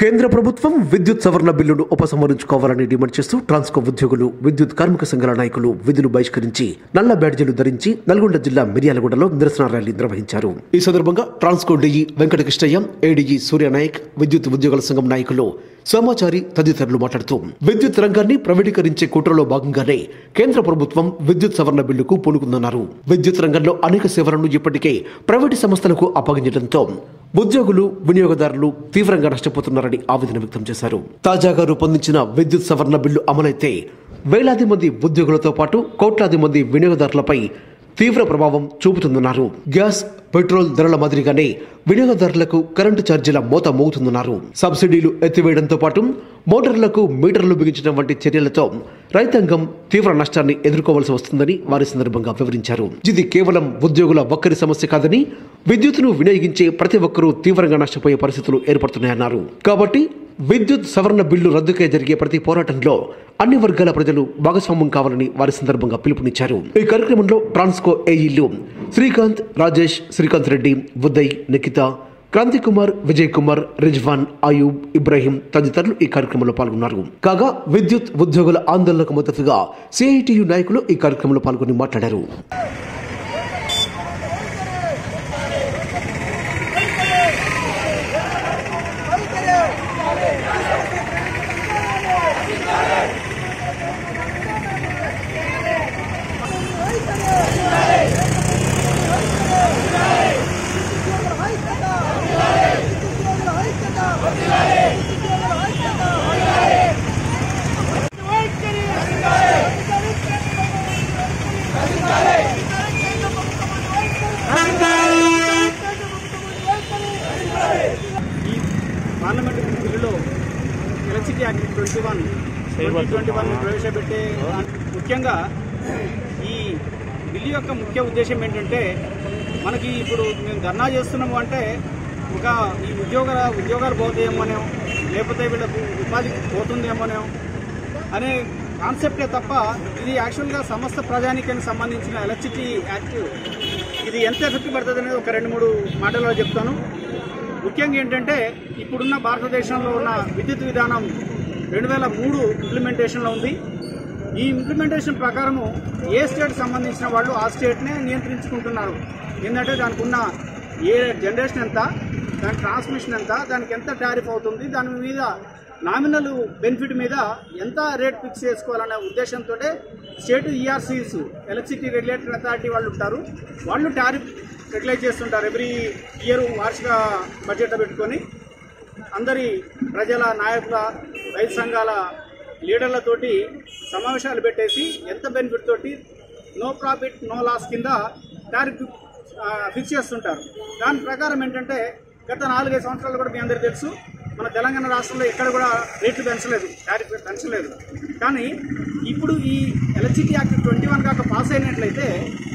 కేంద్ర ప్రభుత్వం విద్యుత్ సవరణ బిల్లును ఉపసంహరించుకోవాలని డిమాండ్ చేస్తూ ట్రాన్స్కో ఉద్యోగులు విద్యుత్ కార్మిక సంఘాల నాయకులు విధులు బహిష్కరించి నల్ల బ్యాడ్జీలు ధరించి నల్గొండ జిల్లా మిర్యాలగూడలో నిరసన ర్యాలీ నిర్వహించారు ఈ సందర్భంగా ట్రాన్స్కో డిఈ వెంకటకృష్ణయ్య ఏడీజీ సూర్యనాయక్ విద్యుత్ ఉద్యోగుల సంఘం నాయకులు సోమాచారి తదితరులు మాట్లాడుతూ విద్యుత్ రంగాన్ని ప్రైవేటీకరించే కుట్రలో భాగంగానే కేంద్ర ప్రభుత్వం విద్యుత్ సవరణ బిల్లుకు పూనుకుందన్నారు విద్యుత్ రంగంలో అనేక సేవలను ఇప్పటికే ప్రైవేటు సంస్థలకు అప్పగించడంతో ఉద్యోగులు వినియోగదారులు తీవ్రంగా నష్టపోతున్నారని ఆవేదన వ్యక్తం చేశారు తాజాగా రూపొందించిన విద్యుత్ సవరణ బిల్లు అమలైతే వేలాది మంది ఉద్యోగులతో పాటు కోట్లాది మంది వినియోగదారులపై తీవ్ర ప్రభావం చూపుతుందన్నారు గ్యాస్ పెట్రోల్ ధరల మాదిరిగానే వినియోగదారులకు కరెంటు ఛార్జీల మోత మోగుతుందన్నారు సబ్సిడీలు ఎత్తివేయడంతో పాటు మోటార్లకు మీటర్లు బిగించడం వంటి చర్యలతో రైతాంగం తీవ్ర నష్టాన్ని ఎదుర్కోవాల్సి వస్తుందని వారి సందర్భంగా వివరించారు ఇది కేవలం ఉద్యోగుల ఒక్కరి సమస్య కాదని విద్యుత్తును వినియోగించే ప్రతి ఒక్కరూ తీవ్రంగా నష్టపోయే పరిస్థితులు ఏర్పడుతున్నాయన్నారు కాబట్టి విద్యుత్ సవరణ బిల్లు రద్దుకే జరిగే ప్రతి పోరాటంలో అన్ని వర్గాల ప్రజలు భాగస్వామ్యం కావాలని వారి సందర్భంగా పిలుపునిచ్చారు ఈ కార్యక్రమంలో ట్రాన్స్కో ఏఈలు శ్రీకాంత్ రాజేష్ శ్రీకాంత్ రెడ్డి ఉదయ్ నిఖిత క్రాంతి కుమార్ విజయ్ కుమార్ రిజ్వాన్ అయూబ్ ఇబ్రాహీం తదితరులు ఈ కార్యక్రమంలో పాల్గొన్నారు కాగా విద్యుత్ ఉద్యోగుల ఆందోళనకు మద్దతుగా సిఐటియు నాయకులు ఈ కార్యక్రమంలో పాల్గొని మాట్లాడారు ఈ పార్లమెంట్ బిల్లులో electricity act twenty one twenty twenty one ప్రవేశపెట్టే ముఖ్యంగా ఈ బిల్లు యొక్క ముఖ్య ఉద్దేశం ఏంటంటే మనకి ఇప్పుడు మేము ధర్నా చేస్తున్నాము అంటే ఒక ఈ ఉద్యోగ ఉద్యోగాలు పోతాయేమోనో లేకపోతే వీళ్ళకు ఉపాధి పోతుందేమోనో అనే కాన్సెప్టే తప్ప ఇది యాక్చువల్గా సమస్త ప్రజానికానికి సంబంధించిన ఎలక్ట్రిసిటీ యాక్ట్ ఇది ఎంత ఎఫెక్ట్ పడుతుంది అనేది ఒక రెండు మూడు మాటల్లో చెప్తాను ముఖ్యంగా ఏంటంటే ఇప్పుడున్న భారతదేశంలో ఉన్న విద్యుత్ విధానం రెండు వేల మూడు ఇంప్లిమెంటేషన్లో ఉంది ఈ ఇంప్లిమెంటేషన్ ప్రకారము ఏ స్టేట్ సంబంధించిన వాళ్ళు ఆ స్టేట్నే నియంత్రించుకుంటున్నారు ఏంటంటే దానికి ఉన్న ఏ జనరేషన్ ఎంత దాని ట్రాన్స్మిషన్ ఎంత దానికి ఎంత టారిఫ్ అవుతుంది దాని మీద నామినల్ బెనిఫిట్ మీద ఎంత రేట్ ఫిక్స్ చేసుకోవాలనే ఉద్దేశంతో state ERCs electricity regulatory authority వాళ్ళు ఉంటారు వాళ్ళు టారిఫ్ రెగ్యులేట్ చేస్తుంటారు ఎవ్రీ ఇయర్ వార్షిక బడ్జెట్ పెట్టుకొని అందరి ప్రజల నాయకుల రైతు సంఘాల లీడర్లతోటి సమావేశాలు పెట్టేసి ఎంత బెనిఫిట్ తోటి నో ప్రాఫిట్ నో లాస్ కింద టారిఫ్ ఫిక్స్ చేస్తుంటారు దాని ప్రకారం ఏంటంటే గత నాలుగైదు సంవత్సరాలు కూడా మీ అందరికీ తెలుసు మన తెలంగాణ రాష్ట్రంలో ఎక్కడ కూడా రేట్లు పెంచలేదు టారిఫ్ పెంచలేదు కానీ ఇప్పుడు ఈ ఎలక్ట్రిసిటీ యాక్ట్ ట్వంటీ వన్ కాక పాస్ అయినట్లయితే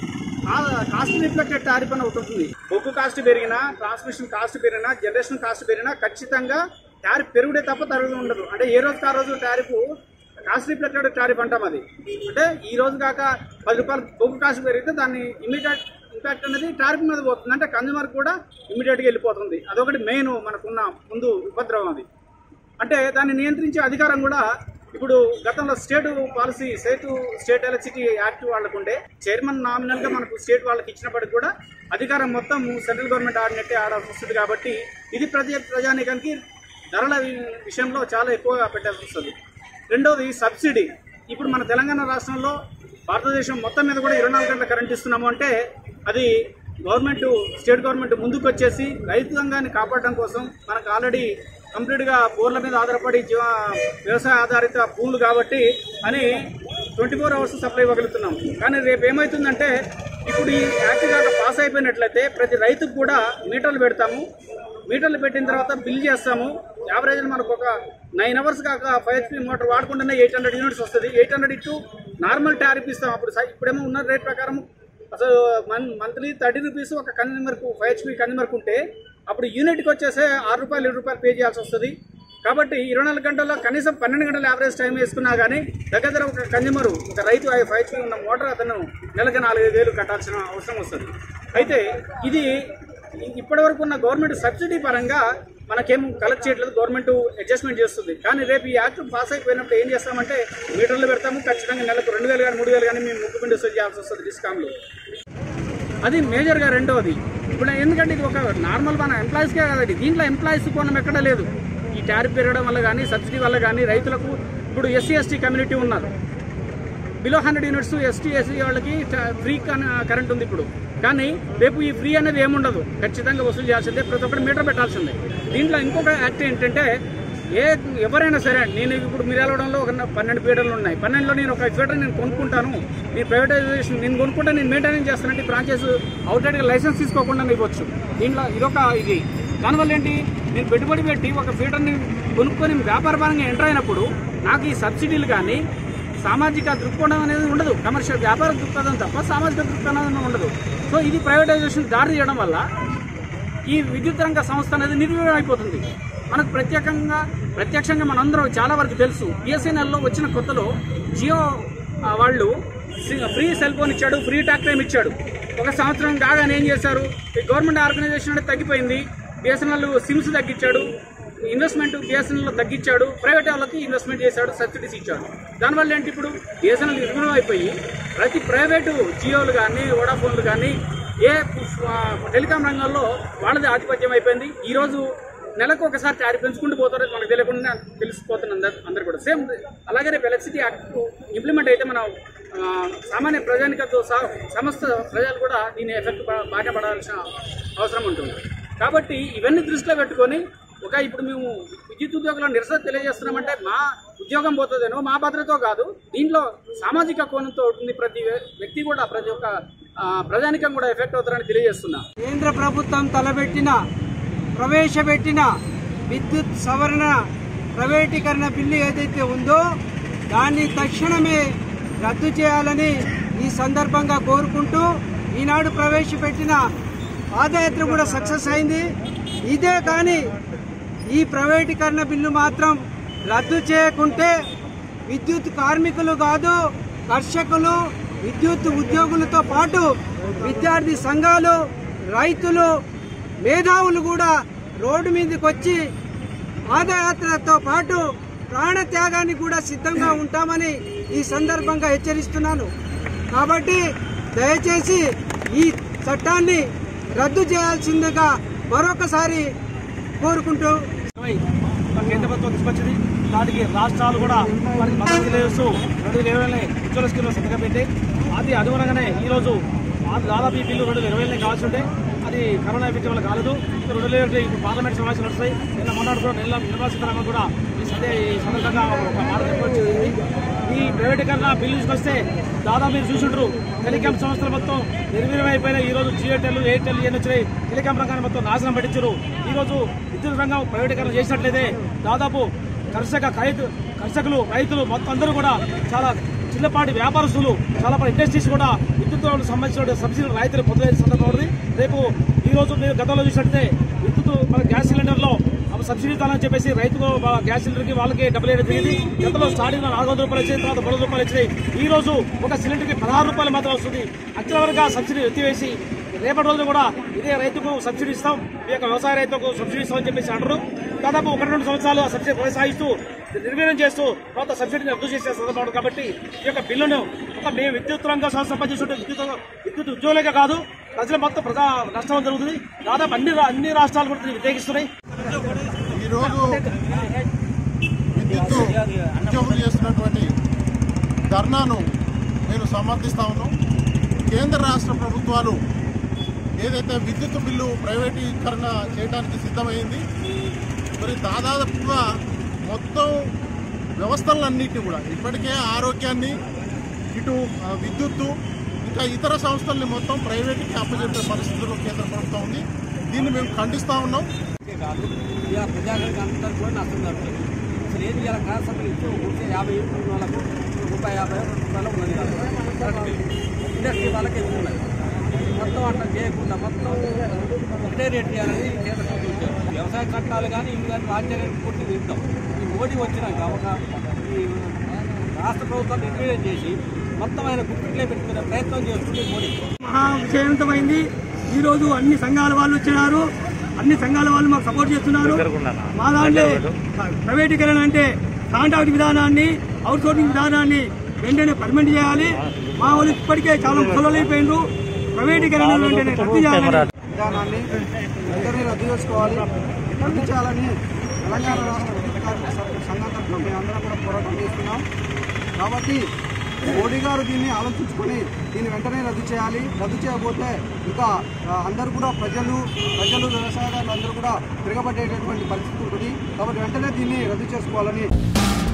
ఆ కాస్ట్ రిఫ్లెక్టెడ్ టారిఫ్ అని ఒకటి ఉంటుంది బొగ్గు కాస్ట్ పెరిగినా ట్రాన్స్మిషన్ కాస్ట్ పెరిగినా జనరేషన్ కాస్ట్ పెరిగినా ఖచ్చితంగా టారిఫ్ పెరుగుడే తప్ప తరగదు ఉండదు అంటే ఏ రోజుకి ఆ రోజు టారిఫ్ కాస్ట్ రిఫ్లెక్టెడ్ టారిఫ్ అంటాం అది అంటే ఈ రోజు కాక పది రూపాయలు బొగ్గు కాస్ట్ పెరిగితే దాన్ని ఇమీడియట్ ఇంపాక్ట్ అనేది టారిఫ్ మీద పోతుంది అంటే కన్జ్యూమర్ కూడా ఇమీడియట్గా వెళ్ళిపోతుంది అదొకటి మెయిన్ మనకున్న ముందు ఉపద్రవం అది అంటే దాన్ని నియంత్రించే అధికారం కూడా ఇప్పుడు గతంలో state policy state state electricity act వాళ్ళకు ఉండే చైర్మన్ నామినల్ గా మనకు స్టేట్ వాళ్ళకి ఇచ్చినప్పటికి కూడా అధికారం మొత్తం సెంట్రల్ గవర్నమెంట్ ఆడినట్టే ఆడాల్సి వస్తుంది కాబట్టి ఇది ప్రతి ప్రజానికానికి ధరల వి- విషయంలో చాలా ఎక్కువగా పెట్టాల్సి వస్తుంది రెండవది సబ్సిడీ ఇప్పుడు మన తెలంగాణ రాష్ట్రంలో భారతదేశం మొత్తం మీద కూడా ఇరవై నాలుగు గంటల కరెంట్ ఇస్తున్నాము అంటే అది గవర్నమెంట్ స్టేట్ గవర్నమెంట్ ముందుకు వచ్చేసి రైతాంగాన్ని కాపాడడం కోసం మనకు ఆల్రెడీ కంప్లీట్గా బోర్ల మీద ఆధారపడి జీవ వ్యవసాయ ఆధారిత భూములు కాబట్టి అని ట్వంటీ ఫోర్ అవర్స్ సప్లై ఇవ్వగలుగుతున్నాం కానీ రేపు ఏమవుతుందంటే ఇప్పుడు ఈ యాక్ట్ కాక పాస్ అయిపోయినట్లయితే ప్రతి రైతుకు కూడా మీటర్లు పెడతాము మీటర్లు పెట్టిన తర్వాత బిల్ చేస్తాము యావరేజ్ మనకు ఒక నైన్ అవర్స్ కాక ఫైవ్ హెచ్పి మోటార్ వాడకుండానే ఎయిట్ హండ్రెడ్ యూనిట్స్ వస్తుంది ఎయిట్ హండ్రెడ్ ఇటు నార్మల్ టారిఫ్ ఇస్తాం అప్పుడు సై- ఇప్పుడేమో ఉన్న రేట్ ప్రకారం అసలు మన్ మంత్లీ థర్టీ రూపీస్ ఒక కన్జ్యూమర్కు ఫైవ్ హెచ్పి కన్జ్యూమర్కు ఉంటే అప్పుడు యూనిట్కి వచ్చేసే ఆరు రూపాయలు ఏడు రూపాయలు పే చేయాల్సి వస్తుంది కాబట్టి ఇరవై నాలుగు గంటల్లో కనీసం పన్నెండు గంటల యావరేజ్ టైం వేసుకున్నా కానీ దగ్గర దగ్గర ఒక కన్జ్యూమర్ ఒక రైతు ఫైవ్ హెచ్పి ఉన్న మోటార్ అతను నెలకు నాలుగైదు వేలు కట్టాల్సిన అవసరం వస్తుంది అయితే ఇది ఇప్పటి వరకు ఉన్న గవర్నమెంట్ సబ్సిడీ పరంగా మనకేం కలెక్ట్ చేయట్లేదు గవర్నమెంట్ అడ్జస్ట్మెంట్ చేస్తుంది కానీ రేపు ఈ యాక్ట్ పాస్ అయిపోయినప్పుడు ఏం చేస్తామంటే మీటర్లు పెడతాము ఖచ్చితంగా నెలకు రెండు వేలు కానీ మూడు వేలు కానీ మేము ముక్కు పిండి వసూలు చేయాల్సి వస్తుంది డిస్కామ్లు అది మేజర్గా రెండవది ఇప్పుడు ఎందుకంటే ఇది ఒక నార్మల్ మన ఎంప్లాయీస్కే కదండి దీంట్లో ఎంప్లాయీస్ కోణం ఎక్కడా లేదు ఈ టారిఫ్ పెరగడం వల్ల కానీ సబ్సిడీ వల్ల కానీ రైతులకు ఇప్పుడు ఎస్సీ ఎస్టీ కమ్యూనిటీ ఉన్నారు below hundred units ST SC వాళ్ళకి ఫ్రీ కరెంట్ ఉంది ఇప్పుడు కానీ రేపు ఈ ఫ్రీ అనేది ఏముండదు ఖచ్చితంగా వసూలు చేయాల్సిందే ప్రతి ఒక్కటి మీటర్ పెట్టాల్సిందే దీంట్లో ఇంకొక యాక్ట్ ఏంటంటే ఏ ఎవరైనా సరే నేను ఇప్పుడు మీరు వెళ్ళడంలో ఒక పన్నెండు ఫీడర్లు ఉన్నాయి పన్నెండులో నేను ఒక ఫీడర్ నేను కొనుక్కుంటాను నేను ప్రైవేటైజేషన్ నేను కొనుక్కుంటే నేను మెయింటెనెన్స్ చేస్తానంటే బ్రాంచెస్ అవుట్లెట్గా లైసెన్స్ తీసుకోకుండా ఇవ్వచ్చు దీంట్లో ఇదొక ఇది దానివల్ల ఏంటి నేను పెట్టుబడి పెట్టి ఒక ఫీడర్ని కొనుక్కొని వ్యాపారపరంగా ఎంటర్ అయినప్పుడు నాకు ఈ సబ్సిడీలు కానీ సామాజిక దృక్కోణం అనేది ఉండదు కమర్షియల్ వ్యాపార దృక్పథం తప్ప సామాజిక దృక్పథం అనేది ఉండదు సో ఇది ప్రైవేటైజేషన్ దారి తీయడం వల్ల ఈ విద్యుత్ రంగ సంస్థ అనేది నిర్వీర్యం అయిపోతుంది మనకు ప్రత్యేకంగా ప్రత్యక్షంగా మనందరం చాలా వరకు తెలుసు బిఎస్ఎన్ఎల్లో వచ్చిన కొత్తలో జియో ఆ, వాళ్ళు సి- ఫ్రీ సెల్ ఫోన్ ఇచ్చాడు ఫ్రీ టాక్ టైం ఇచ్చాడు ఒక సంవత్సరం కాగానే ఏం చేశారు ఈ గవర్నమెంట్ ఆర్గనైజేషన్ అనేది తగ్గిపోయింది బిఎస్ఎన్ఎల్ సిమ్స్ తగ్గించాడు ఇన్వెస్ట్మెంట్ బిఎస్ఎన్ఎల్లో తగ్గించాడు ప్రైవేట్ వాళ్ళకి ఇన్వెస్ట్మెంట్ చేశాడు సబ్సిడీస్ ఇచ్చాడు దానివల్ల ఏంటి ఇప్పుడు బిఎస్ఎన్ఎల్ నిర్మూలం అయిపోయి ప్రతి ప్రైవేటు జియోలు కానీ వోడాఫోన్లు కానీ ఏ ఆ, టెలికాం రంగంలో వాళ్ళది ఆధిపత్యం అయిపోయింది ఈరోజు నెలకు ఒకసారి టారిఫ్ పెంచుకుంటూ పోతారో మనకు తెలియకుండా తెలిసిపోతుంది అందరు అందరు కూడా సేమ్ అలాగే రేపు ఎలక్ట్రిసిటీ యాక్ట్ ఇంప్లిమెంట్ అయితే మన ఆ, సామాన్య ప్రజానికతో సహా సమస్త ప్రజలు కూడా దీని ఎఫెక్ట్ బాట పడాల్సిన అవసరం ఉంటుంది కాబట్టి ఇవన్నీ దృష్టిలో పెట్టుకొని ఒక ఇప్పుడు మేము విద్యుత్ ఉద్యోగుల నిరసన తెలియజేస్తున్నామంటే మా ఉద్యోగం పోతుందేనో మా భద్రతో కాదు దీంట్లో సామాజిక కోణంతో ఉంటుంది ప్రతి వ్య- వ్యక్తి కూడా ప్రతి ఒక్క ఆ, ప్రజానికం కూడా ఎఫెక్ట్ అవుతారని తెలియజేస్తున్నా కేంద్ర ప్రభుత్వం తలబెట్టిన ప్రవేశపెట్టిన విద్యుత్ సవరణ ప్రైవేటీకరణ బిల్లు ఏదైతే ఉందో దాన్ని తక్షణమే రద్దు చేయాలని ఈ సందర్భంగా కోరుకుంటూ ఈనాడు ప్రవేశపెట్టిన పాదయాత్ర కూడా సక్సెస్ అయింది ఇదే కానీ ఈ ప్రైవేటీకరణ బిల్లు మాత్రం రద్దు చేయకుంటే విద్యుత్ కార్మికులు కాదు కర్షకులు విద్యుత్ ఉద్యోగులతో పాటు విద్యార్థి సంఘాలు రైతులు మేధావులు కూడా రోడ్డు మీదకి వచ్చి పాదయాత్రతో పాటు ప్రాణత్యాగానికి కూడా సిద్ధంగా ఉంటామని ఈ సందర్భంగా హెచ్చరిస్తున్నాను కాబట్టి దయచేసి ఈ చట్టాన్ని రద్దు చేయాల్సిందిగా మరొకసారి కోరుకుంటూ ఇరవై మన కేంద్ర ప్రభుత్వం తీసుకొచ్చింది దానికి రాష్ట్రాలు కూడా వారికి మద్దతు తెలియజేస్తూ రెండు వేల ఇరవై ఉజ్వల స్కీమ్లో సంతకం పెట్టి అది అనుగుణంగానే ఈరోజు ఆ దాదాపు ఈ బిల్లు రెండు వేల ఇరవై ఏళ్ళనే కావాల్సి ఉంటే అది కరోనా ఎఫెక్ట్ వల్ల కాలేదు ఇప్పుడు రెండు వేల ఇరవై ఇప్పుడు పార్లమెంట్ సమావేశాలు నడుస్తాయి నిన్న మొన్నటి కూడా నెల నిర్మలా సీతారామన్ కూడా ఈ సందే ఈ సందర్భంగా ఒక మాట చెప్పొచ్చింది ఈ ప్రైవేటీకరణ బిల్లు తీసుకొస్తే దాదాపు మీరు చూసుంటారు టెలికాం సంస్థలు మొత్తం నిర్వీర్యం అయిపోయినాయి ఈ రోజు జియోటెల్ ఎయిర్టెల్ ఇవన్నీ వచ్చినాయి టెలికాం రంగాన్ని మొత్తం నాశనం పట్టించారు ఈ రోజు విద్యుత్ రంగం ప్రైవేటీకరణ చేసినట్లయితే దాదాపు కర్షక రైతు కర్షకులు రైతులు మొత్తం అందరూ కూడా చాలా చిన్నపాటి వ్యాపారస్తులు చాలా పాటి ఇండస్ట్రీస్ కూడా విద్యుత్ సంబంధించిన సబ్సిడీ రైతులు పొందే సందర్భం ఉంది రేపు ఈ రోజు మీరు గతంలో చూసినట్లయితే విద్యుత్ మన గ్యాస్ సిలిండర్లో అప్పుడు సబ్సిడీ ఇస్తానని చెప్పేసి రైతుకు వా- గ్యాస్ సిలిండర్కి వాళ్ళకి డబ్బులు వేయడం జరిగింది గతంలో స్టార్టింగ్ లో నాలుగు వందల రూపాయలు వచ్చినాయి తర్వాత మూడు వందల రూపాయలు వచ్చినాయి ఈ రోజు ఒక సిలిండర్కి పదహారు రూపాయలు మాత్రం వస్తుంది అత్యవరగా వరకు ఆ సబ్సిడీ ఎత్తివేసి రేపటి రోజు కూడా ఇదే రైతుకు సబ్సిడీ ఇస్తాం ఈ యొక్క వ్యవసాయ రైతుకు సబ్సిడీ ఇస్తామని చెప్పేసి అంటారు దాదాపు ఒకటి రెండు సంవత్సరాలు ఆ సబ్సిడీ కొనసాగిస్తూ నిర్వీర్యం చేస్తూ తర్వాత సబ్సిడీని రద్దు చేసే సందర్భం ఉంది కాబట్టి ఈ యొక్క బిల్లును ఒక మేము విద్యుత్ రంగ సంస్థ పనిచేస్తుంటే విద్యుత్ విద్యుత్ ఉద్యోగులకే కాదు ప్రజల మొత్తం ప్రజా నష్టం జరుగుతుంది దాదాపు అన్ని రా- అన్ని రాష్ట్రాలు కూడా దీన్ని వ్యతిరేకిస్తున్నాయి ఈరోజు విద్యుత్ ఉద్యోగులు చేస్తున్నటువంటి ధర్నాను నేను సమర్థిస్తా ఉన్నాం కేంద్ర రాష్ట్ర ప్రభుత్వాలు ఏదైతే విద్యుత్ బిల్లు ప్రైవేటీకరణ చేయడానికి సిద్ధమైంది మరి దాదాపుగా మొత్తం వ్యవస్థలన్నింటినీ కూడా ఇప్పటికే ఆరోగ్యాన్ని ఇటు ఆ, విద్యుత్తు ఇంకా ఇతర సంస్థల్ని మొత్తం ప్రైవేట్కి అప్పచెప్పే పరిస్థితుల్లో కేంద్ర ప్రభుత్వం ఉంది దీన్ని మేము ఖండిస్తా ఉన్నాం కాదు ఇలా ప్రజాగరికి అందరూ కూడా నష్టం జరుగుతుంది అసలు ఏది ఇలా కాస్త ఇస్తూ ఉంటే యాభై ఏళ్ళు ఉన్న వాళ్ళకు రూపాయి యాభై రూపాయలు ఉన్నది కాదు కరెంట్ బిల్లు ఇండస్ట్రీ వాళ్ళకి ఎక్కువ ఉన్నది మొత్తం అట్లా చేయకుండా మొత్తం ఒకటే రేట్ చేయాలని కేంద్ర ప్రభుత్వం ఇచ్చారు వ్యవసాయ చట్టాలు కానీ ఇవి కానీ రాజ్యాంగానికి కొట్టి తింటాం ఈ మోడీ వచ్చినాక ఒక ఈ రాష్ట్ర ప్రభుత్వాన్ని నిర్వీర్యం చేసి మొత్తం ఆయన గుప్పిట్లే పెట్టుకునే ప్రయత్నం చేస్తుంది మోడీ మహా విజయవంతమైంది ఈరోజు అన్ని సంఘాల వాళ్ళు వచ్చినారు అన్ని సంఘాల వాళ్ళు మాకు సపోర్ట్ చేస్తున్నారు మా దాంట్లో ప్రైవేటీకరణ అంటే కాంట్రాక్ట్ విధానాన్ని అవుట్ సోర్సింగ్ విధానాన్ని వెంటనే పర్మనెంట్ చేయాలి మా వాళ్ళు ఇప్పటికే చాలా ముసలైపోయిండ్రు ప్రైవేటీకరణ వెంటనే రద్దు చేయాలని విధానాన్ని వెంటనే రద్దు చేసుకోవాలి రద్దు చేయాలని తెలంగాణ రాష్ట్ర విద్యుత్ కార్మిక సంఘ- సంఘం తరఫున మేమందరం కూడా పోరాటం చేస్తున్నాం కాబట్టి మోడీ గారు దీన్ని ఆలోచించుకొని దీన్ని వెంటనే రద్దు చేయాలి రద్దు చేయకపోతే ఇంకా ఆ, అందరూ కూడా ప్రజలు ప్రజలు వ్యవసాయదారులు అందరూ కూడా తిరగబడేటటువంటి పరిస్థితి ఉంటుంది కాబట్టి వెంటనే దీన్ని రద్దు చేసుకోవాలని